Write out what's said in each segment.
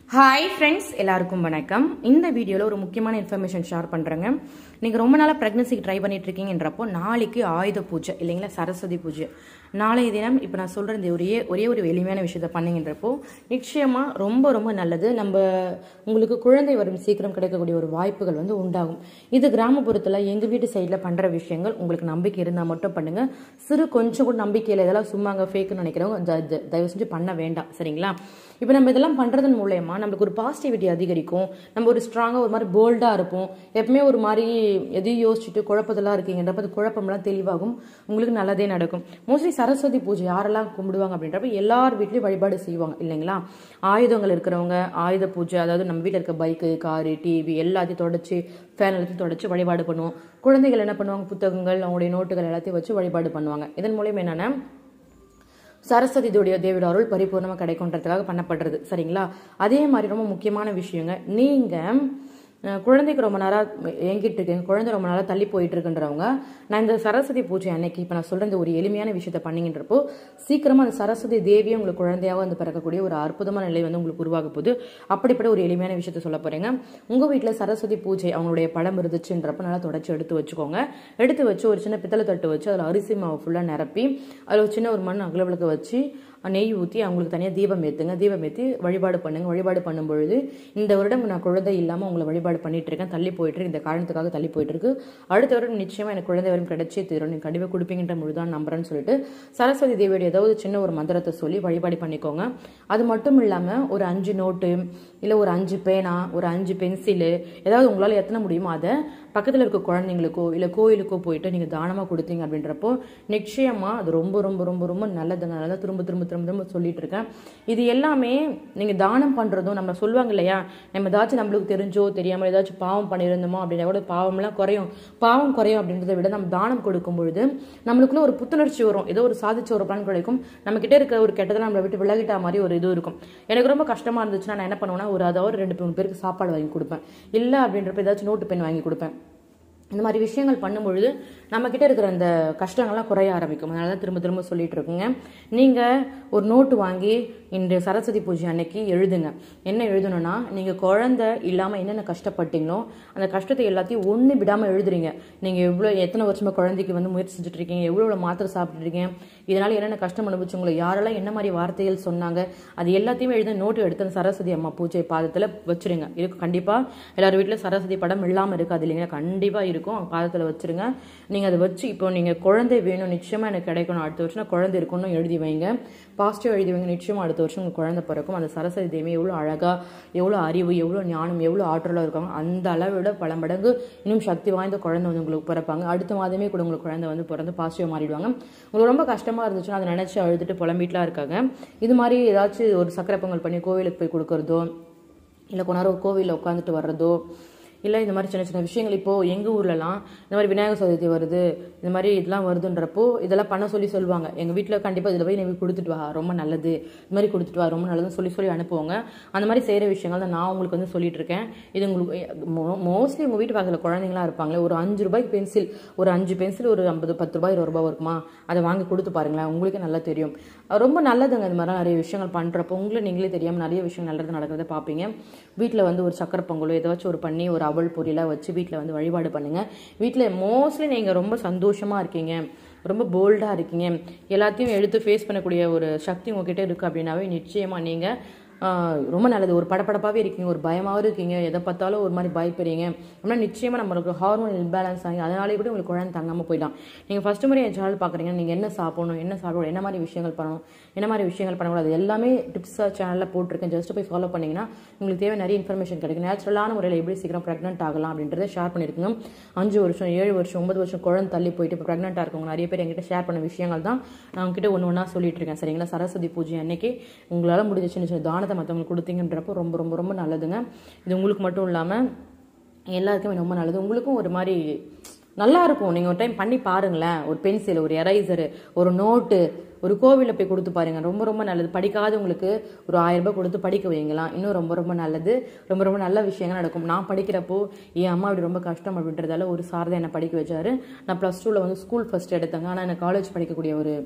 hi friends எல்லாருக்கும் வணக்கம் இந்த வீடியோவில் ஒரு முக்கியமான இன்ஃபர்மேஷன் ஷேர் பண்ணுறேங்க நீங்கள் ரொம்ப நாளாக ப்ரெக்னன்சிக்கு ட்ரை பண்ணிட்டு இருக்கீங்கன்றப்போ நாளைக்கு ஆயுத பூஜை இல்லைங்களா சரஸ்வதி பூஜை நாளைய தினம் இப்போ நான் சொல்கிற இந்த ஒரே ஒரே ஒரு எளிமையான விஷயத்தை பண்ணீங்கன்றப்போ நிச்சயமாக ரொம்ப ரொம்ப நல்லது நம்ம உங்களுக்கு குழந்தை வரும் சீக்கிரம் கிடைக்கக்கூடிய ஒரு வாய்ப்புகள் வந்து உண்டாகும் இது கிராமப்புறத்தில் எங்கள் வீட்டு சைடில் பண்ணுற விஷயங்கள் உங்களுக்கு நம்பிக்கை இருந்தால் மட்டும் பண்ணுங்கள் சிறு கொஞ்சம் கூட நம்பிக்கையில் இதெல்லாம் சும்மாங்க ஃபேக்குன்னு நினைக்கிறவங்க த- த- தயவு செஞ்சு பண்ண வேண்டாம் சரிங்களா இப்போ நம்ம இதெல்லாம் பண்ணுறதன் மூலயமா நம்மளுக்கு ஒரு பாசிட்டிவிட்டி அதிகரிக்கும் நம்ம ஒரு ஸ்ட்ராங்காக ஒரு மாதிரி போல்டாக இருப்போம் எப்பவுமே ஒரு மாதிரி எதையும் யோசிச்சுட்டு குழப்பத்தெல்லாம் இருக்கீங்கன்றப்ப அது குழப்பம்லாம் தெளிவாகும் உங்களுக்கு நல்லதே நடக்கும் மோஸ்ட்லி சரஸ்வதி பூஜை யாரெல்லாம் கும்பிடுவாங்க அப்படின்றப்ப எல்லார் வீட்லேயும் வழிபாடு செய்வாங்க இல்லைங்களா ஆயுதங்கள் இருக்கிறவங்க ஆயுத பூஜை அதாவது நம்ம வீட்டில் இருக்க பைக்கு காரு டிவி எல்லாத்தையும் தொடச்சி ஃபேன் எல்லாத்தையும் தொடச்சி வழிபாடு பண்ணுவோம் குழந்தைகள் என்ன பண்ணுவாங்க புத்தகங்கள் அவங்களுடைய நோட்டுகள் எல்லாத்தையும் வச்சு வழிபாடு பண்ணுவாங்க இதன் மூலியம் என்னன்னா சரஸ்வதி தேவியோட தேவியோட அருள் பரிபூர்ணமாக கிடைக்குன்றதுக்காக பண்ணப்படுறது சரிங்களா அதே மாதிரி ரொம்ப முக்கியமான விஷயங்க நீங்கள் குழந்தைக்கு ரொம்ப நேரம் ஏங்கிட்டு இருக்கீங்க குழந்தை ரொம்ப நாளாக தள்ளி போயிட்டு இருக்குன்றவங்க நான் இந்த சரஸ்வதி பூஜை அன்னைக்கு இப்போ நான் சொல்ற இந்த ஒரு எளிமையான விஷயத்தை பண்ணீங்கன்றப்போ சீக்கிரமாக அந்த சரஸ்வதி தேவியை உங்களுக்கு குழந்தையாக வந்து பிறக்கக்கூடிய ஒரு அற்புதமான நிலை வந்து உங்களுக்கு உருவாக போகுது அப்படிப்பட்ட ஒரு எளிமையான விஷயத்தை சொல்ல போறீங்க உங்கள் வீட்டில் சரஸ்வதி பூஜை அவங்களுடைய படம் இருந்துச்சுன்றப்ப நல்லா தொடச்சி எடுத்து வச்சுக்கோங்க எடுத்து வச்சு ஒரு சின்ன பித்தளை தட்டு வச்சு அதில் அரிசி மாவு ஃபுல்லாக நிரப்பி அதில் ஒரு சின்ன ஒரு மண் அகல விளக்கு வச்சு நெய் ஊற்றி அவங்களுக்கு தனியாக தீபம் ஏற்றுங்க தீபம் ஏற்றி வழிபாடு பண்ணுங்க வழிபாடு பண்ணும் பொழுது இந்த வருடம் நான் குழந்தை இல்லாமல் உங்களை வழிபாடு பண்ணிட்டு இருக்கேன் தள்ளி போயிட்டு இருக்கு இந்த காரணத்துக்காக தள்ளி போயிட்டு இருக்கு அடுத்த வருடம் நிச்சயமா எனக்கு குழந்தை வரும் கிடைச்சே தீரும் நீங்க கண்டிப்பாக கொடுப்பீங்கன்ற முழுதான் நம்புறேன்னு சொல்லிட்டு சரஸ்வதி தேவியோட ஏதாவது சின்ன ஒரு மந்திரத்தை சொல்லி வழிபாடு பண்ணிக்கோங்க அது மட்டும் இல்லாமல் ஒரு அஞ்சு நோட்டு இல்லை ஒரு அஞ்சு பேனா ஒரு அஞ்சு பென்சிலு ஏதாவது உங்களால் எத்தனை முடியுமோ அதை பக்கத்தில் இருக்க குழந்தைங்களுக்கோ இல்லை கோயிலுக்கோ போயிட்டு நீங்கள் தானமாக கொடுத்தீங்க அப்படின்றப்போ நிச்சயமாக அது ரொம்ப ரொம்ப ரொம்ப ரொம்ப நல்லது நல்லதாக திரும்ப திரும்ப திரும்ப திரும்ப சொல்லிட்டு இருக்கேன் இது எல்லாமே நீங்கள் தானம் பண்ணுறதும் நம்ம சொல்லுவாங்க இல்லையா நம்ம ஏதாச்சும் நம்மளுக்கு தெரிஞ்சோ தெரியாமல் ஏதாச்சும் பாவம் பண்ணியிருந்தோமோ அப்படின்னா கூட பாவம்லாம் குறையும் பாவம் குறையும் அப்படின்றத விட நம்ம தானம் கொடுக்கும் பொழுது நம்மளுக்குள்ள ஒரு புத்துணர்ச்சி வரும் ஏதோ ஒரு சாதிச்ச ஒரு பலன் கிடைக்கும் நம்ம கிட்ட இருக்க ஒரு கெட்டதை நம்மளை விட்டு விலகிட்டா மாதிரி ஒரு இது இருக்கும் எனக்கு ரொம்ப கஷ்டமா இருந்துச்சுன்னா நான் என்ன பண்ணுவேன்னா ஒரு அதாவது ரெண்டு மூணு பேருக்கு சாப்பாடு வாங்கி கொடுப்பேன் இல்லை அப்படின்றப்ப ஏதாச்சும் நோட்டு பென் வாங்கி கொடுப்பேன் இந்த மாதிரி விஷயங்கள் பண்ணும்பொழுது நம்ம கிட்ட இருக்கிற அந்த கஷ்டங்கள்லாம் குறைய ஆரம்பிக்கும் அதனால தான் திரும்ப திரும்ப சொல்லிட்டு இருக்குங்க நீங்க ஒரு நோட்டு வாங்கி இன்று சரஸ்வதி பூஜை அன்னைக்கு எழுதுங்க என்ன எழுதணும்னா நீங்க குழந்தை இல்லாம என்னென்ன கஷ்டப்பட்டீங்களோ அந்த கஷ்டத்தை எல்லாத்தையும் ஒண்ணு விடாம எழுதுறீங்க நீங்க எவ்வளவு எத்தனை வருஷமா குழந்தைக்கு வந்து முயற்சி செஞ்சுட்டு இருக்கீங்க எவ்வளவு எவ்வளவு மாத்திரை சாப்பிட்டு இருக்கீங்க இதனால என்னென்ன கஷ்டம் அனுபவிச்சவங்களை யாரெல்லாம் என்ன மாதிரி வார்த்தைகள் சொன்னாங்க அது எல்லாத்தையுமே எழுத நோட்டு எடுத்து அந்த சரஸ்வதி அம்மா பூஜை பாதத்துல வச்சிருங்க இருக்கு கண்டிப்பா எல்லார் வீட்லயும் சரஸ்வதி படம் இல்லாம இருக்காது இல்லைங்களா கண்டிப்பா இருக்கும் அவங்க பாதத்துல வச்சிருங்க நீங்க அதை வச்சு இப்போ நீங்க குழந்தை வேணும் நிச்சயமா எனக்கு கிடைக்கணும் அடுத்த வருஷம் நான் குழந்தை இருக்கணும்னு எழுதி வைங்க பாசிட்டிவ் எழுதி வைங்க நிச்சயமா அடுத்த வருஷம் உங்களுக்கு குழந்தை பிறக்கும் அந்த சரஸ்வதி தேவி எவ்வளவு அழகா எவ்வளவு அறிவு எவ்வளவு ஞானம் எவ்வளவு ஆற்றலா இருக்காங்க அந்த அளவை விட பல மடங்கு இன்னும் சக்தி வாய்ந்த குழந்தை வந்து உங்களுக்கு பிறப்பாங்க அடுத்த மாதமே கூட உங்களுக்கு குழந்தை வந்து பிறந்து பாசிட்டிவ் மாறிடுவாங்க உங்களுக்கு ரொம்ப கஷ்டமா இருந்துச்சுன்னா அதை நினைச்சு அழுதுட்டு புலம்பிட்டுலாம் இருக்காங்க இது மாதிரி ஏதாச்சும் ஒரு சக்கரை பொங்கல் பண்ணி கோவிலுக்கு போய் கொடுக்கறதோ இல்லை கொஞ்ச நேரம் ஒரு கோவிலில் உட்காந்துட்டு வர்றதோ இல்லை இந்த மாதிரி சின்ன சின்ன விஷயங்கள் இப்போ எங்கள் ஊர்லலாம் இந்த மாதிரி விநாயகர் சதுர்த்தி வருது இந்த மாதிரி இதெல்லாம் வருதுன்றப்போ இதெல்லாம் பண்ண சொல்லி சொல்லுவாங்க எங்கள் வீட்டில் கண்டிப்பாக இதில் போய் நீ கொடுத்துட்டு வா ரொம்ப நல்லது இது மாதிரி கொடுத்துட்டு வா ரொம்ப நல்லதுன்னு சொல்லி சொல்லி அனுப்புவாங்க அந்த மாதிரி செய்கிற விஷயங்கள் தான் நான் உங்களுக்கு வந்து சொல்லிட்டு இருக்கேன் இது உங்களுக்கு மோஸ்ட்லி உங்கள் வீட்டு பக்கத்தில் குழந்தைங்களா இருப்பாங்களே ஒரு அஞ்சு ரூபாய்க்கு பென்சில் ஒரு அஞ்சு பென்சில் ஒரு ஐம்பது பத்து ரூபாய் இருபது ரூபாய் இருக்குமா அதை வாங்கி கொடுத்து பாருங்களேன் உங்களுக்கே நல்லா தெரியும் அஹ் ரொம்ப நல்லதுங்க இந்த மாதிரிலாம் நிறைய விஷயங்கள் பண்ணுறப்போ உங்களை நீங்களே தெரியாமல் நிறைய விஷயம் நல்லது நடக்கிறத பார்ப்பீங்க வீட்டில் வந்து ஒரு சக்கரை பொங்கலோ ஏதாச்சும் ஒரு பண்ணி ஒரு அவல் பொரியலாக வச்சு வீட்டில் வந்து வழிபாடு பண்ணுங்க வீட்டில் மோஸ்ட்லி நீங்கள் ரொம்ப சந்தோஷமாக இருக்கீங்க ரொம்ப போல்டாக இருக்கீங்க எல்லாத்தையும் எடுத்து ஃபேஸ் பண்ணக்கூடிய ஒரு சக்தி உங்ககிட்ட இருக்குது அப்படின்னாவே நிச்சயமாக நீங்கள் ஆஹ் ரொம்ப நல்லது ஒரு படபடப்பாகவே இருக்கீங்க ஒரு பயமாகவும் இருக்கீங்க எதை பார்த்தாலும் ஒரு மாதிரி பயப்படுறீங்க அப்படின்னா நிச்சயமாக நம்மளுக்கு ஹார்மோன் இன்பேலன்ஸ் ஆகி அதனாலே கூட உங்களுக்கு குழந்தை தங்காமல் போயிடலாம் நீங்கள் ஃபர்ஸ்ட் முறை என் சேனல் பார்க்குறீங்க நீங்கள் என்ன சாப்பிடணும் என்ன சாப்பிடணும் என்ன மாதிரி விஷயங்கள் பண்ணணும் என்ன மாதிரி விஷயங்கள் பண்ணக்கூடாது எல்லாமே டிப்ஸாக சேனலில் போட்டிருக்கேன் ஜஸ்ட் போய் ஃபாலோ பண்ணீங்கன்னா உங்களுக்கு தேவை நிறைய இன்ஃபர்மேஷன் கிடைக்கும் நேச்சுரலான முறையில் எப்படி சீக்கிரம் ப்ரெக்னென்ட் ஆகலாம் அப்படின்றத ஷேர் பண்ணியிருக்கோங்க அஞ்சு வருஷம் ஏழு வருஷம் ஒன்பது வருஷம் குழந்தை தள்ளி போயிட்டு இப்போ ப்ரெக்னென்ட்டாக இருக்கவங்க நிறைய பேர் என்கிட்ட ஷேர் பண்ண விஷயங்கள் தான் நான் உங்ககிட்ட ஒன்று ஒன்றா சொல்லிட்டு இருக்கேன் சரிங்களா சரஸ்வதி பூஜை அன்னைக்கு உங்களால் முடிஞ்ச சின்ன சின்ன தானத்தை மற்றவங்களுக்கு கொடுத்தீங்கன்றப்போ ரொம்ப ரொம்ப ரொம்ப நல்லதுங்க இது உங்களுக்கு மட்டும் இல்லாமல் எல்லாருக்குமே ரொம்ப நல்லது உங்களுக்கும் ஒரு மாதிரி நல்லா இருக்கும் நீங்கள் ஒரு டைம் பண்ணி பாருங்களேன் ஒரு பென்சில் ஒரு எரைசரு ஒரு நோட்டு ஒரு கோவிலில் போய் கொடுத்து பாருங்க ரொம்ப ரொம்ப நல்லது படிக்காதவங்களுக்கு ஒரு ஆயிரம் ரூபாய் கொடுத்து படிக்க வைங்களாம் இன்னும் ரொம்ப ரொம்ப நல்லது ரொம்ப ரொம்ப நல்ல விஷயங்கள் நடக்கும் நான் படிக்கிறப்போ என் அம்மா இப்படி ரொம்ப கஷ்டம் அப்படின்றதால ஒரு சார் தான் என்னை படிக்க வச்சாரு நான் ப்ளஸ் டூவில் வந்து ஸ்கூல் ஃபர்ஸ்ட் எடுத்தேங்க ஆனால் எனக்கு காலேஜ் படிக்கக்கூடிய ஒரு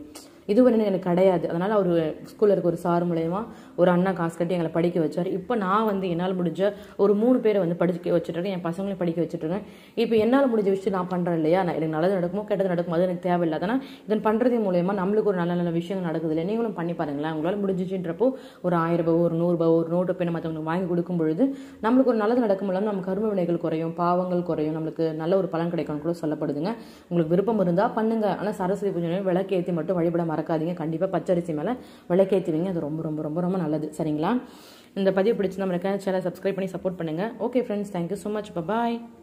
இது வந்து எனக்கு கிடையாது அதனால் அவர் ஸ்கூலில் இருக்க ஒரு சார் மூலயமா ஒரு அண்ணா காசு கட்டி எங்களை படிக்க வச்சார் இப்போ நான் வந்து என்னால் முடிஞ்ச ஒரு மூணு பேரை வந்து படிக்க வச்சுட்ருக்கேன் என் பசங்களையும் படிக்க வச்சுட்ருக்கேன் இப்போ என்னால் முடிஞ்ச விஷயம் நான் பண்ணுறேன் இல்லையா நான் எனக்கு நல்லது நடக்குமோ கெட்டது நடக்குமோ அது எனக்கு தேவையில்லை அதனால் இதன் பண்ணுறது மூலயமா நம்மளுக்கு ஒரு நல்ல நல்ல விஷயங்கள் நடக்குது இல்லை நீங்களும் பண்ணி பாருங்களேன் உங்களால் முடிஞ்சிச்சுன்றப்போ ஒரு ஆயிரம் ரூபாய் ஒரு நூறுரூபா ஒரு நோட்டு போய் மற்றவங்களுக்கு வாங்கி கொடுக்கும் பொழுது நம்மளுக்கு ஒரு நல்லது நடக்கும் இல்லாமல் நம்ம கரும வினைகள் குறையும் பாவங்கள் குறையும் நம்மளுக்கு நல்ல ஒரு பலன் கிடைக்கும்னு கூட சொல்லப்படுதுங்க உங்களுக்கு விருப்பம் இருந்தால் பண்ணுங்க ஆனால் சரஸ்வதி பூஜை விளக்கேற்றி மட்டும் வழிபட மறக்காதீங்க கண்டிப்பாக பச்சரிசி மேலே விளக்கேற்றுவீங்க அது ரொம்ப ரொம்ப ரொம்ப ரொம்ப நல்லது சரிங்களா இந்த பதிவு பிடிச்சி நம்ம சேனல் சப்ஸ்கிரைப் பண்ணி சப்போர்ட் பண்ணுங்கள் okay friends thank you so much பாய்